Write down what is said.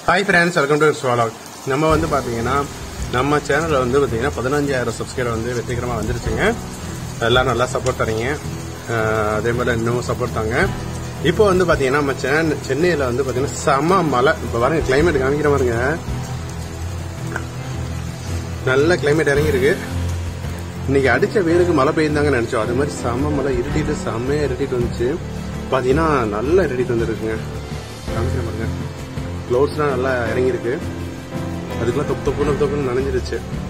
hi friends welcome to ஸ்வாலாக் நம்ம வந்து பார்த்தீங்கன்னா நம்ம சேனலில் வந்து பார்த்தீங்கன்னா பதினஞ்சாயிரம் சப்ஸ்கிரைபர் வந்து வெற்றிகரமாக வந்துருச்சுங்க எல்லாம் நல்லா சப்போர்ட் தரீங்க அஹ் அதே மாதிரி இன்னும் சப்போர்ட் தாங்க இப்போ வந்து பார்த்தீங்கன்னா நம்ம சென்னை சென்னையில் வந்து பார்த்தீங்கன்னா செம மழை இப்போ பாருங்க கிளைமேட் காமிக்கிற பாருங்க நல்ல கிளைமேட் இறங்கியிருக்கு இன்னைக்கு அடிச்ச வெயிலுக்கு மழை பெய்யுந்தாங்க நினைச்சோம் அது மாதிரி செம மழை இருட்டிட்டு செம்மையா இருட்டிட்டு வந்துச்சு பாத்தீங்கன்னா நல்லா இருட்டிட்டு வந்துருக்குங்க காமிக்கிற பாருங்க க்ளவுட்ஸ்லாம் நல்லா இறங்கியிருக்கு அதுக்கெல்லாம் தொப்பு தொப்புன்னு தொப்புன்னு நனைஞ்சிருச்சு